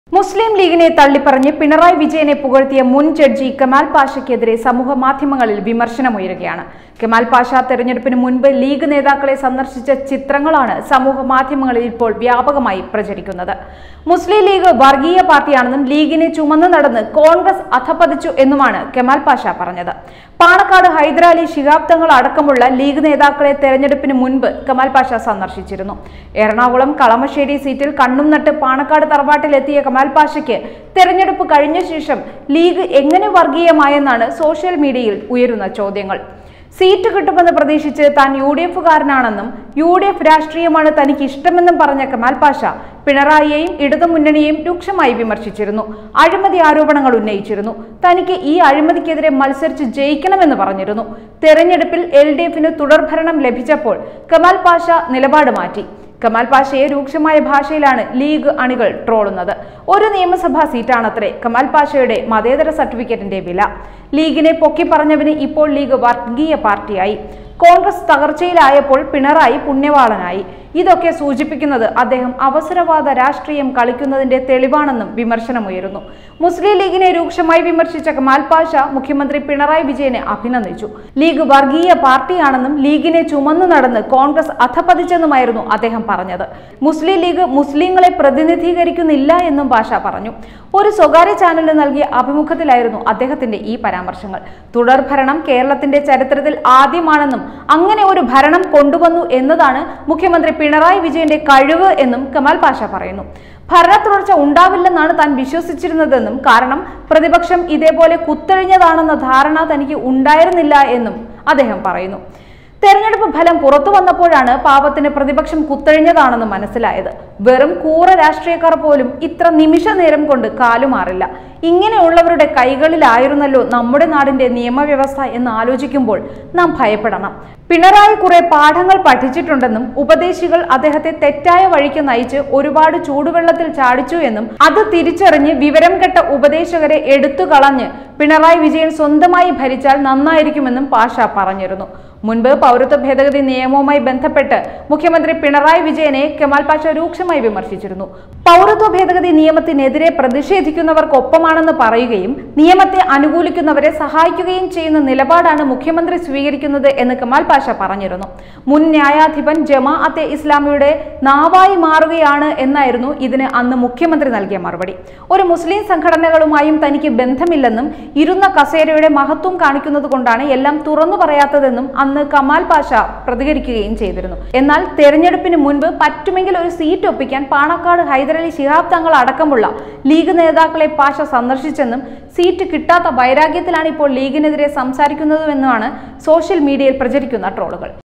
മുസ്ലിം ലീഗിനെ തള്ളിപ്പറഞ്ഞ് പിണറായി വിജയനെ പുകഴ്ത്തിയ മുൻ ജഡ്ജി കമാൽ പാഷയ്ക്കെതിരെ സമൂഹ മാധ്യമങ്ങളിൽ വിമർശനമുയരുകയാണ് കമാൽ പാഷ തെരഞ്ഞെടുപ്പിന് മുൻപ് ലീഗ് നേതാക്കളെ സന്ദർശിച്ച ചിത്രങ്ങളാണ് സമൂഹ മാധ്യമങ്ങളിൽ ഇപ്പോൾ വ്യാപകമായി പ്രചരിക്കുന്നത് മുസ്ലിം ലീഗ് വർഗീയ പാർട്ടിയാണെന്നും ലീഗിനെ ചുമന്നു നടന്ന് കോൺഗ്രസ് അധപ്പതിച്ചു എന്നുമാണ് കമാൽ പാഷ പറഞ്ഞത് പാണക്കാട് ഹൈദരാലി ശിഹാബ് തങ്ങൾ അടക്കമുള്ള ലീഗ് നേതാക്കളെ തെരഞ്ഞെടുപ്പിന് മുൻപ് കമാൽ പാഷ സന്ദർശിച്ചിരുന്നു എറണാകുളം കളമശ്ശേരി സീറ്റിൽ കണ്ണും നട്ട് പാണക്കാട് തറവാട്ടിലെത്തിയ കമാൽ പാഷയ്ക്ക് തെരഞ്ഞെടുപ്പ് കഴിഞ്ഞ ശേഷം ലീഗ് എങ്ങനെ വർഗീയമായെന്നാണ് സോഷ്യൽ മീഡിയയിൽ ഉയരുന്ന ചോദ്യങ്ങൾ സീറ്റ് കിട്ടുമെന്ന് പ്രതീക്ഷിച്ച് താൻ യു ഡി എഫുകാരനാണെന്നും യു ഡി എഫ് രാഷ്ട്രീയമാണ് തനിക്ക് ഇഷ്ടമെന്നും പറഞ്ഞ കമാൽ പാഷ പിണറായിയെയും ഇടതുമുന്നണിയെയും രൂക്ഷമായി വിമർശിച്ചിരുന്നു അഴിമതി ആരോപണങ്ങൾ ഉന്നയിച്ചിരുന്നു തനിക്ക് ഈ അഴിമതിക്കെതിരെ മത്സരിച്ച് ജയിക്കണമെന്ന് പറഞ്ഞിരുന്നു തെരഞ്ഞെടുപ്പിൽ എൽ ഡി എഫിന് തുടർഭരണം ലഭിച്ചപ്പോൾ കമാൽ പാഷ നിലപാട് മാറ്റി കമാൽ പാഷയെ രൂക്ഷമായ ഭാഷയിലാണ് ലീഗ് അണികൾ ട്രോളുന്നത് ഒരു നിയമസഭാ സീറ്റാണത്രേ കമാൽ പാഷയുടെ മതേതര സർട്ടിഫിക്കറ്റിന്റെ വില ലീഗിനെ പൊക്കി പറഞ്ഞവന് ഇപ്പോൾ ലീഗ് വർഗീയ പാർട്ടിയായി കോൺഗ്രസ് തകർച്ചയിലായപ്പോൾ പിണറായി പുണ്യവാളനായി ഇതൊക്കെ സൂചിപ്പിക്കുന്നത് അദ്ദേഹം അവസരവാദ രാഷ്ട്രീയം കളിക്കുന്നതിന്റെ തെളിവാണെന്നും വിമർശനമുയരുന്നു മുസ്ലിം ലീഗിനെ രൂക്ഷമായി വിമർശിച്ച കമാൽ പാഷ മുഖ്യമന്ത്രി പിണറായി വിജയനെ അഭിനന്ദിച്ചു ലീഗ് വർഗീയ പാർട്ടിയാണെന്നും ലീഗിനെ ചുമന്നു നടന്ന് കോൺഗ്രസ് അധപ്പതിച്ചെന്നുമായിരുന്നു അദ്ദേഹം പറഞ്ഞത് മുസ്ലിം ലീഗ് മുസ്ലിങ്ങളെ പ്രതിനിധീകരിക്കുന്നില്ല എന്നും പാഷ പറഞ്ഞു ഒരു സ്വകാര്യ ചാനലിന് നൽകിയ അഭിമുഖത്തിലായിരുന്നു അദ്ദേഹത്തിന്റെ ഈ പരാമർശങ്ങൾ തുടർഭരണം കേരളത്തിന്റെ ചരിത്രത്തിൽ ആദ്യമാണെന്നും അങ്ങനെ ഒരു ഭരണം കൊണ്ടുവന്നു എന്നതാണ് മുഖ്യമന്ത്രി പിണറായി വിജയന്റെ കഴിവ് എന്നും കമാൽ പാഷ പറയുന്നു ഭരണ തുടർച്ച ഉണ്ടാവില്ലെന്നാണ് താൻ വിശ്വസിച്ചിരുന്നതെന്നും കാരണം പ്രതിപക്ഷം ഇതേപോലെ കുത്തഴിഞ്ഞതാണെന്ന ധാരണ തനിക്ക് ഉണ്ടായിരുന്നില്ല എന്നും അദ്ദേഹം പറയുന്നു തെരഞ്ഞെടുപ്പ് ഫലം പുറത്തു വന്നപ്പോഴാണ് പാവത്തിന് പ്രതിപക്ഷം കുത്തഴിഞ്ഞതാണെന്ന് മനസ്സിലായത് വെറും കൂറ രാഷ്ട്രീയക്കാർ പോലും ഇത്ര നിമിഷ നേരം കൊണ്ട് കാലുമാറില്ല ഇങ്ങനെയുള്ളവരുടെ കൈകളിലായിരുന്നല്ലോ നമ്മുടെ നാടിന്റെ നിയമവ്യവസ്ഥ എന്ന് ആലോചിക്കുമ്പോൾ നാം ഭയപ്പെടണം പിണറായി കുറെ പാഠങ്ങൾ പഠിച്ചിട്ടുണ്ടെന്നും ഉപദേശികൾ അദ്ദേഹത്തെ തെറ്റായ വഴിക്ക് നയിച്ച് ഒരുപാട് ചൂടുവെള്ളത്തിൽ ചാടിച്ചു എന്നും അത് തിരിച്ചറിഞ്ഞ് വിവരം കെട്ട ഉപദേശകരെ എടുത്തു കളഞ്ഞ് പിണറായി വിജയൻ സ്വന്തമായി ഭരിച്ചാൽ നന്നായിരിക്കുമെന്നും പാഷ പറഞ്ഞിരുന്നു മുൻപ് പൗരത്വ ഭേദഗതി നിയമവുമായി ബന്ധപ്പെട്ട് മുഖ്യമന്ത്രി പിണറായി വിജയനെ കെമാൽ പാഷ രൂക്ഷമായി വിമർശിച്ചിരുന്നു പൗരത്വ ഭേദഗതി നിയമത്തിനെതിരെ പ്രതിഷേധിക്കുന്നവർക്കൊപ്പമാണെന്ന് പറയുകയും നിയമത്തെ അനുകൂലിക്കുന്നവരെ സഹായിക്കുകയും ചെയ്യുന്ന നിലപാടാണ് മുഖ്യമന്ത്രി സ്വീകരിക്കുന്നത് എന്ന് കമാൽ പാഷ പറഞ്ഞിരുന്നു മുൻ ന്യായാധിപൻ ജമാഅത്തെ ഇസ്ലാമിയുടെ നാവായി മാറുകയാണ് എന്നായിരുന്നു ഇതിന് അന്ന് മുഖ്യമന്ത്രി നൽകിയ മറുപടി ഒരു മുസ്ലിം സംഘടനകളുമായും തനിക്ക് ബന്ധമില്ലെന്നും ഇരുന്ന കസേരയുടെ മഹത്വം കാണിക്കുന്നത് കൊണ്ടാണ് എല്ലാം തുറന്നു പറയാത്തതെന്നും അന്ന് കമാൽ പാഷ പ്രതികരിക്കുകയും ചെയ്തിരുന്നു എന്നാൽ തെരഞ്ഞെടുപ്പിന് മുൻപ് പറ്റുമെങ്കിൽ ഒരു സീറ്റ് ഒപ്പിക്കാൻ പാണക്കാട് ഹൈദരലി ശിഹാബ് തങ്ങൾ അടക്കമുള്ള ലീഗ് നേതാക്കളെ പാഷ സന്ദർശിച്ചെന്നും സീറ്റ് കിട്ടാത്ത വൈരാഗ്യത്തിലാണ് ഇപ്പോൾ ലീഗിനെതിരെ സംസാരിക്കുന്നതുമെന്നുമാണ് സോഷ്യൽ മീഡിയയിൽ പ്രചരിക്കുന്ന ട്രോളുകൾ